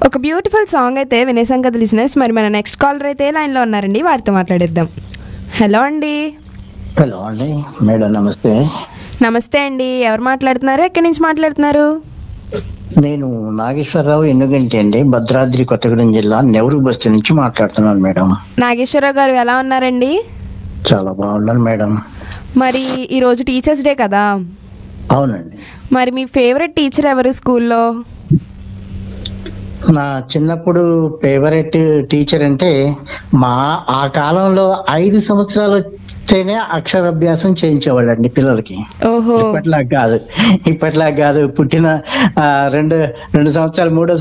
ఒక beautiful song అయితే వినేసాం కదా లిసినర్స్ మరి మన నెక్స్ట్ కాలర్ అయితే లైన్లో ఉన్నారండి వారితో మాట్లాడేద్దాం హలో అండి హలో అండి మేడం నమస్తే నమస్తే అండి ఎవరు మాట్లాడుతున్నారు ఎక్కడి నుంచి మాట్లాడుతున్నారు నేను నాగేశ్వరరావు ఎన్నుగంటి అండి భద్రాద్రి కొత్తగూడెం జిల్లా నెవరు బస్తీ నుంచి మాట్లాడుతున్నాను మేడం నాగేశ్వరరావు గారు ఎలా ఉన్నారండి చాలా బాగున్నాను మేడం మరి ఈరోజు టీచర్స్ డే కదా అవునండి మరి మీ ఫేవరెట్ టీచర్ ఎవరు స్కూల్లో నా చిన్నప్పుడు ఫేవరెట్ టీచర్ అంటే మా ఆ కాలంలో ఐదు సంవత్సరాలు వస్తేనే అక్షరాభ్యాసం చేయించేవాళ్ళండి పిల్లలకి ఓహో ఇప్పట్లా కాదు ఇప్పట్లా కాదు పుట్టిన ఆ, రెండు రెండు సంవత్సరాలు మూడో